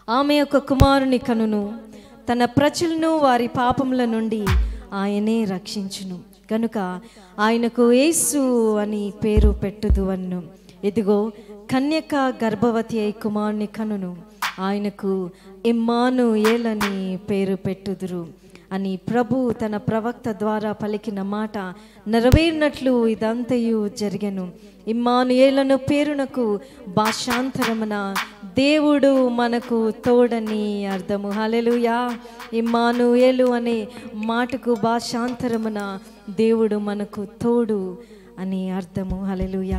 ఆమె యొక్క కుమారుని కనును తన ప్రజలను వారి పాపముల నుండి ఆయనే రక్షించును కనుక ఆయనకు యేసు అని పేరు పెట్టుదు అన్ను ఇదిగో కన్యక గర్భవతి అయి కుమారుని కనును ఆయనకు ఇమ్మాను ఏలని పేరు పెట్టుదురు అని ప్రభు తన ప్రవక్త ద్వారా పలికిన మాట నెరవేరినట్లు ఇదంతయు జరిగెను ఇమ్మానుయేలను పేరునకు భాషాంతరమున దేవుడు మనకు తోడని అర్థము హలెలుయా ఇమ్మానుయేలు అనే మాటకు భాషాంతరమున దేవుడు మనకు తోడు అని అర్థము హలెలుయా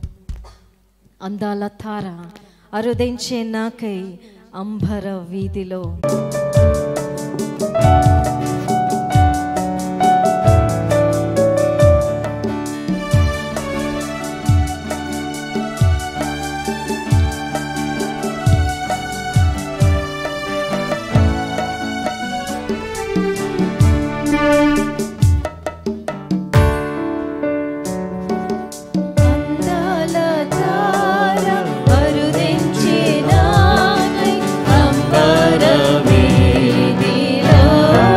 అందాల తార అరుదించే నాకై అంబర వీధిలో అందాల తార అరుదించే నాకై అంబర వీధిలో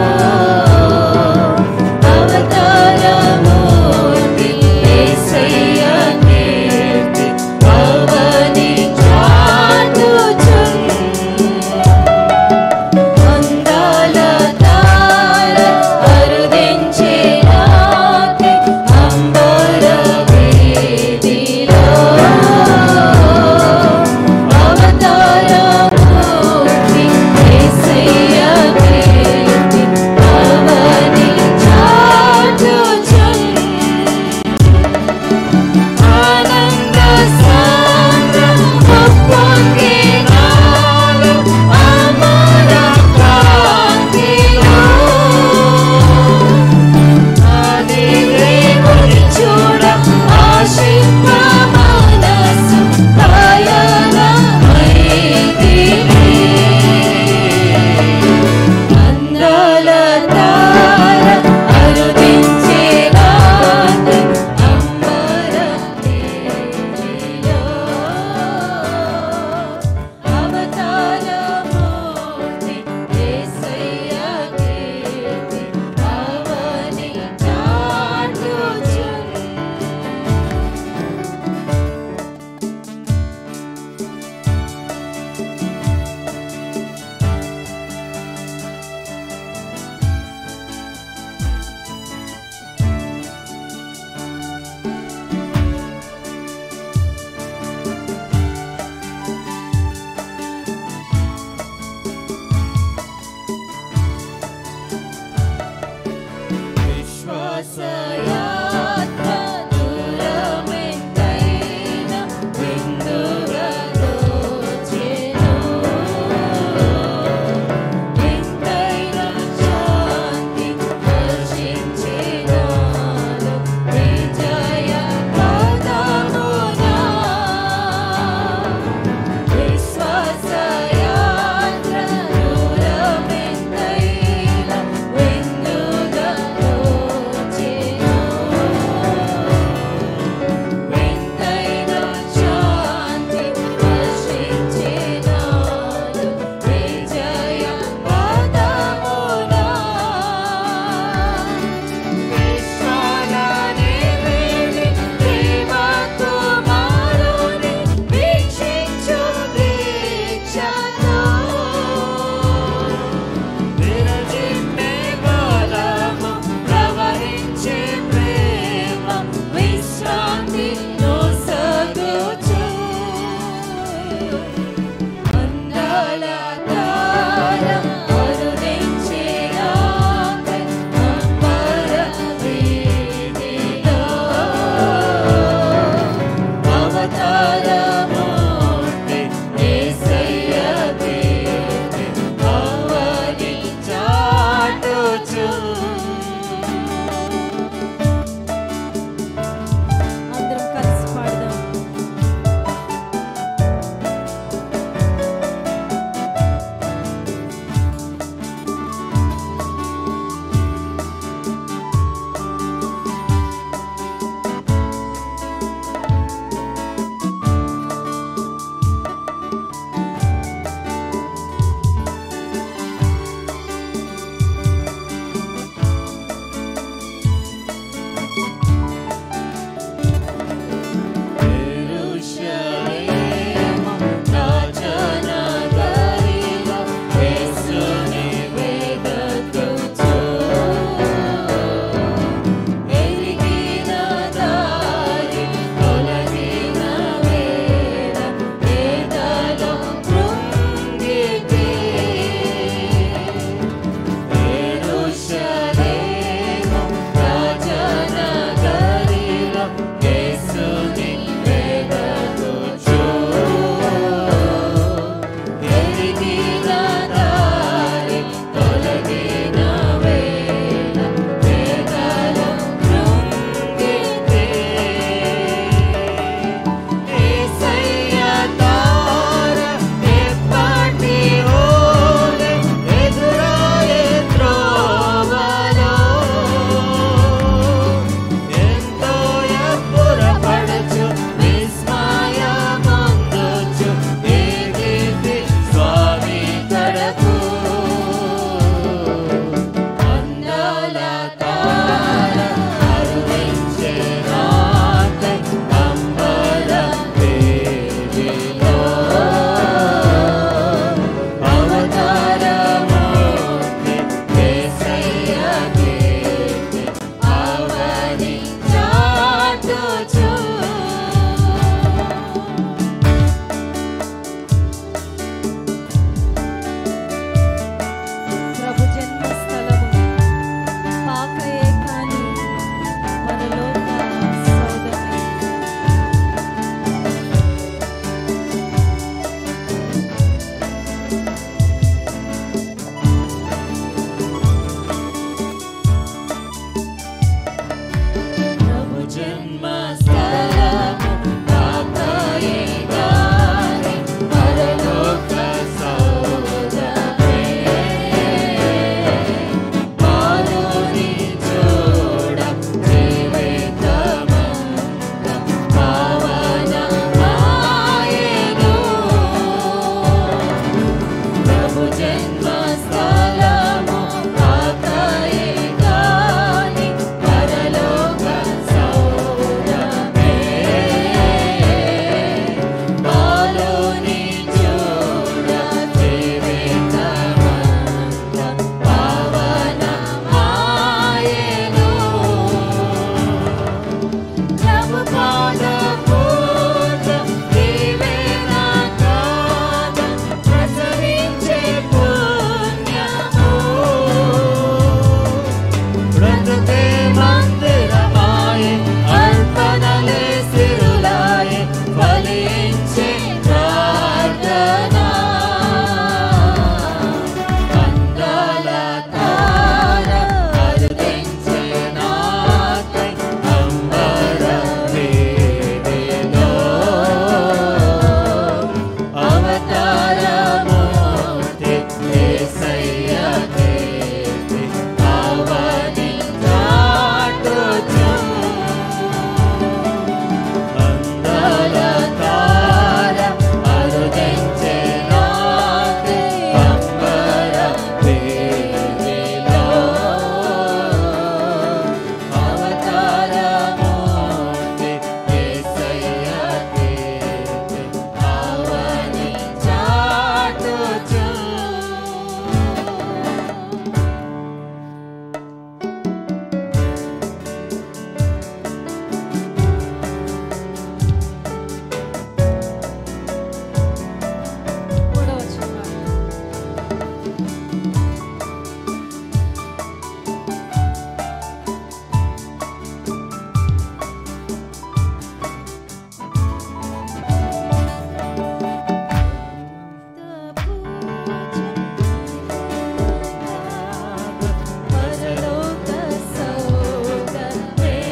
పరలోక సౌగమే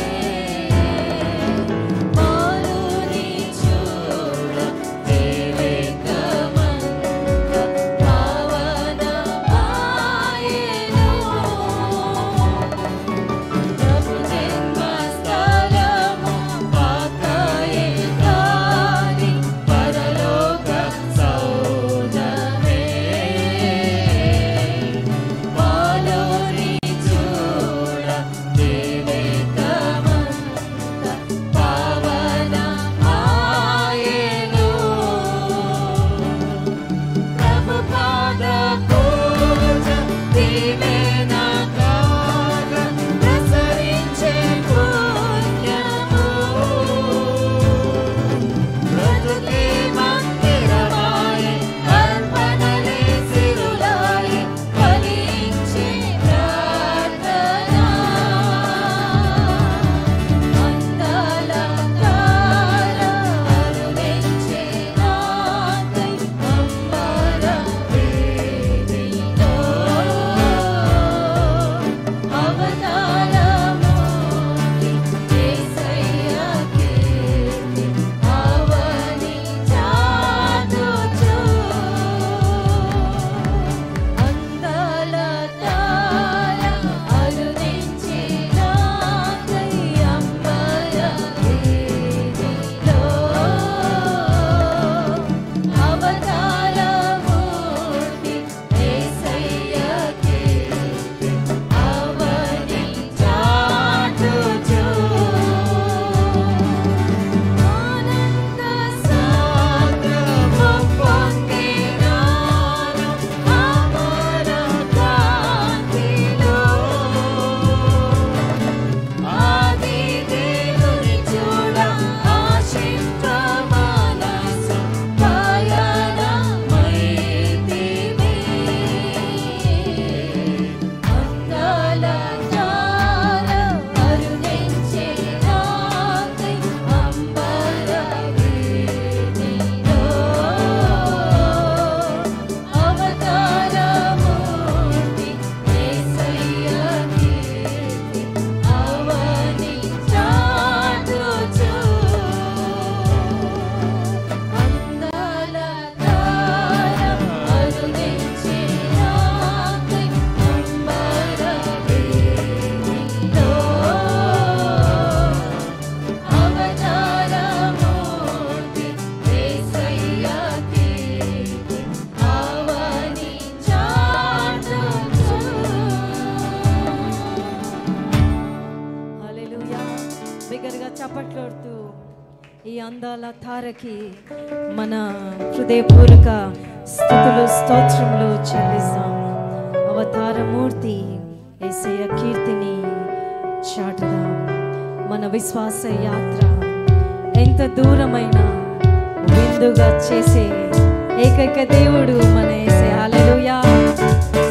మారుని చూడ వివేకమంత పావనమాయెను ప్రభు జన్మస్థలము పాకాయే కాని పరలోక సౌధమే మాలోని చూడ వివేకమంత పావనమాయెను ప్రభు పాద పూజ దీవెనగాన ప్రసరించే పుణ్యము బ్రతుకే మందిరమాయే అర్పణలే సిరులాయే ఫలించే ప్రార్థన అందాల తార అరుణించే నాకై అంబర వేదిలో అవతారమూర్తి యేసయ్య కీర్తి అవని చాటుచు అందాల తార అరుణించే నాకై అంబర వేదిలో అవతారమూర్తి యేసయ్య కీర్తి అవని చాటుచు ఆనంద సాగరము పొందినాను అమర కాంతిలో ఆది దేవుని చూడ ఆశింప మనసు పయనమైతివి అందాల తార అరుణించే నాకై అంబర వీధిలో అవతారమూర్తి యేసయ్య కీర్తి అవని చాటుచు అందాల తార అరుణించే నాకై అంబర వీధిలో అవతారమూర్తి యేసయ్య కీర్తి అవని చాటుచు హల్లెలూయా బిగ్గరగా చప్పట్లోడుతూ ఈ అందాల తారకి మన హృదయపూర్వక స్థుతులు స్తోత్రములు చెల్లిస్తాం అవతారమూర్తి యేసయ్య కీర్తిని చాటుదాం మన విశ్వాస యాత్ర ఎంత దూరమైన విందుగా చేసే ఏకైక దేవుడు మన